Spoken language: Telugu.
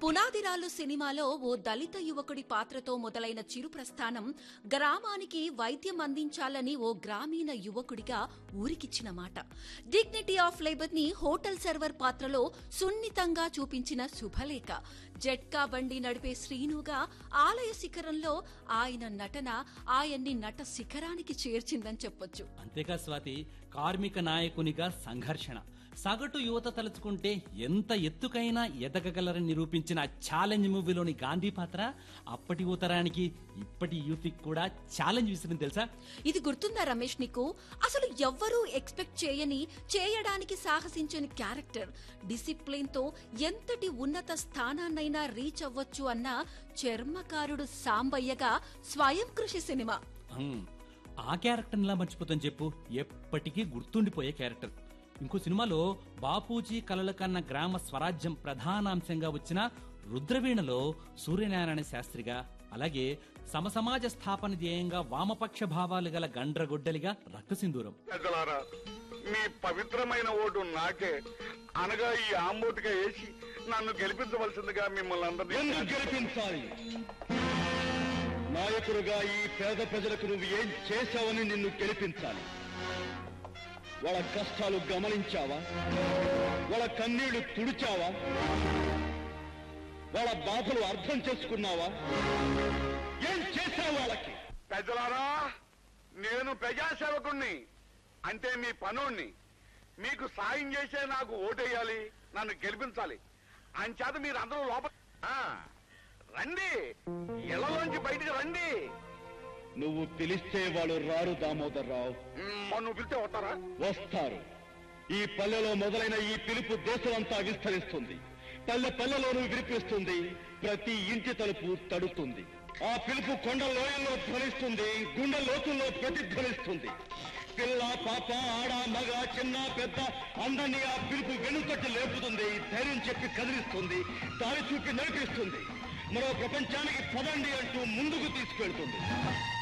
పునాదిరాలు సినిమాలో ఓ దళిత యువకుడి పాత్రతో మొదలైన చిరు ప్రస్థానం గ్రామానికి వైద్యం అందించాలని ఓ గ్రామీణ యువకుడిగా ఊరికిచ్చిన మాట డిగ్నిటీ ఆఫ్ లేబర్ ని హోటల్ సర్వర్ పాత్రలో సున్నితంగా చూపించిన శుభలేఖ జట్కా బండి నడిపే శ్రీనుగా ఆలయ శిఖరంలో ఆయన నటన ఆయన్ని నట శిఖరానికి చేర్చిందని చెప్పొచ్చు అంతేకా స్వాతి కార్మిక నాయకునిగా సంఘర్షణ సగటు యువత తలుచుకుంటే ఎంత ఎత్తుకైనా ఎదగగలరని నిరూపించిన ఛాలెంజ్ మూవీలోని గాంధీ పాత్ర అప్పటి యువతరానికి ఇప్పటి యూత్ కూడా ఛాలెంజ్ విసిరింది తెలుసా ఇది గుర్తుందా రమేష్ నీకు అసలు ఎవ్వరూ ఎక్స్పెక్ట్ చేయని చేయడానికి సాహసించని క్యారెక్టర్ డిసిప్లిన్ తో ఎంతటి ఉన్నత స్థానాన్నైనా రీచ్ అవ్వచ్చు అన్న చర్మకారుడు సాంబయ్యగా స్వయం కృషి సినిమా హ్మ్. ఆ క్యారెక్టర్ లా మర్చిపోతాం చెప్పు ఎప్పటికీ గుర్తుండిపోయే క్యారెక్టర్ ఇంకో సినిమాలో బాపూజీ కలల కన్న గ్రామ స్వరాజ్యం ప్రధానాంశంగా వచ్చిన రుద్రవీణలో సూర్యనారాయణ శాస్త్రిగా అలాగే సమసమాజ స్థాపన ధ్యేయంగా వామపక్ష భావాలు గల గండ్రగొడ్డలిగా రక్తసింధూరం పెద్దలారా మీ పవిత్రమైన ఓటు నాకే అనగా ఈ ఆంబోటుగా వేసి నన్ను గెలిపించవలసిందిగా మిమ్మల్ని ఎందుకు అందరినీ గెలిపించాలి నాయకుడుగా ఈ పేద ప్రజలకు నువ్వు ఏం చేశావని నిన్ను గెలిపించాలి వాళ్ళ కష్టాలు గమనించావా వాళ్ళ కన్నీళ్లు తుడిచావా వాళ్ళ బాధలు అర్థం చేసుకున్నావా ఏం చేశావు వాళ్ళకి పెద్దలారా నేను ప్రజాసేవకుణ్ణి అంటే మీ పనోణ్ణి మీకు సాయం చేసే నాకు ఓటేయాలి నన్ను గెలిపించాలి అంచేత మీరు అందరూ లోపల ఆ, రండి ఇళ్లలోంచి బయటికి రండి నువ్వు పిలిస్తే వాళ్ళు రారు దామోదర్రావు మ్, మరి నువ్వు పిలిస్తే వస్తారా వస్తారు ఈ పల్లెలో మొదలైన ఈ పిలుపు దేశమంతా విస్తరిస్తుంది పల్లె పల్లెలోనూ వినిపిస్తుంది ప్రతి ఇంటి తలుపు తడుతుంది ఆ పిలుపు కొండ లోయల్లో ధ్వనిస్తుంది గుండె లోతుల్లో ప్రతిధ్వనిస్తుంది పిల్ల పాప ఆడ మగ చిన్న పెద్ద అందరినీ ఆ పిలుపు వెనుతట్టి లేపుతుంది ధైర్యం చెప్పి కదిలిస్తుంది దారి చూపి నడిపిస్తుంది మరో ప్రపంచానికి పదండి అంటూ ముందుకు తీసుకెళ్తుంది